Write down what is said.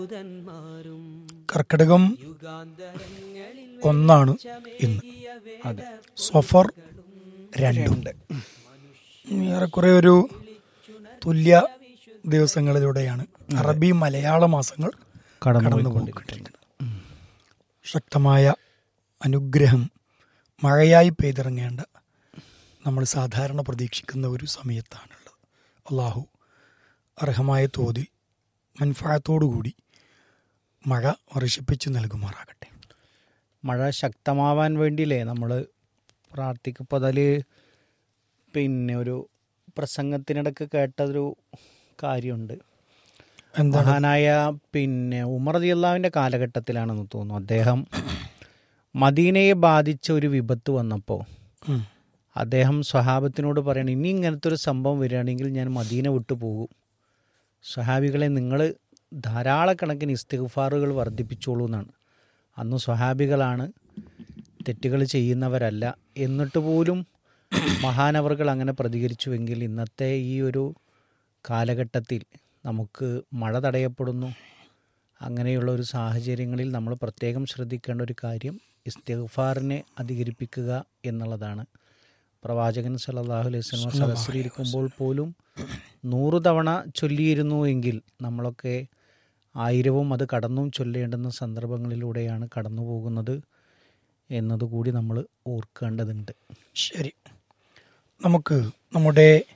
കർക്കിടകം ഒന്നാണ് ഇന്ന് സഫർ രണ്ടും ഏറെക്കുറെ ഒരു തുല്യ ദിവസങ്ങളിലൂടെയാണ് അറബി മലയാള മാസങ്ങൾ കടന്നു പോയിക്കൊണ്ടിരിക്കുന്നത് ശക്തമായ അനുഗ്രഹം മഴയായി പെയ്തിറങ്ങേണ്ട നമ്മൾ സാധാരണ പ്രതീക്ഷിക്കുന്ന ഒരു സമയത്താണുള്ളത് അള്ളാഹു അർഹമായ തോതിൽ മൻഫായത്തോടുകൂടി മഴ വർഷിപ്പിച്ച് നൽകുമാറാകട്ടെ മഴ ശക്തമാവാൻ വേണ്ടിയില്ലേ നമ്മൾ പ്രാർത്ഥിക്കപ്പോൾ അതിൽ പിന്നെ ഒരു പ്രസംഗത്തിനിടക്ക് കേട്ടൊരു കാര്യമുണ്ട് എന്താണ് മഹാനായ പിന്നെ ഉമർ റളിയല്ലാഹുവിന്റെ കാലഘട്ടത്തിലാണെന്ന് തോന്നുന്നു അദ്ദേഹം മദീനയെ ബാധിച്ച ഒരു വിപത്ത് വന്നപ്പോൾ ഉം. അദ്ദേഹം സ്വഹാബത്തിനോട് പറയണം ഇനി ഇങ്ങനത്തെ ഒരു സംഭവം വരികയാണെങ്കിൽ ഞാൻ മദീന വിട്ടു പോകും സ്വഹാബികളെ നിങ്ങൾ ധാരാളക്കണക്കിന് ഇസ്തിഗ്ഫാറുകൾ വർദ്ധിപ്പിച്ചോളൂ എന്നാണ് അന്ന് സ്വഹാബികളാണ് തെറ്റുകൾ ചെയ്യുന്നവരല്ല എന്നിട്ട് പോലും മഹാനവറുകൾ അങ്ങനെ പ്രതികരിച്ചുവെങ്കിൽ ഇന്നത്തെ ഈ ഒരു കാലഘട്ടത്തിൽ നമുക്ക് മഴ തടയപ്പെടുന്നു അങ്ങനെയുള്ള ഒരു സാഹചര്യങ്ങളിൽ നമ്മൾ പ്രത്യേകം ശ്രദ്ധിക്കേണ്ട ഒരു കാര്യം ഇസ്തിഗ്ഫാറിനെ അധികരിപ്പിക്കുക എന്നുള്ളതാണ് പ്രവാചകൻ സല്ലല്ലാഹു അലൈഹി വസല്ലം സദസ്സിലിരിക്കുമ്പോൾ പോലും നൂറ് തവണ ചൊല്ലിയിരുന്നു എങ്കിൽ നമ്മളൊക്കെ ആയിരവും അത് കടന്നും ചൊല്ലേണ്ടുന്ന സന്ദർഭങ്ങളിലൂടെയാണ് കടന്നു പോകുന്നത് എന്നതുകൂടി നമ്മൾ ഓർക്കേണ്ടതുണ്ട് ശരി നമുക്ക് നമ്മുടെ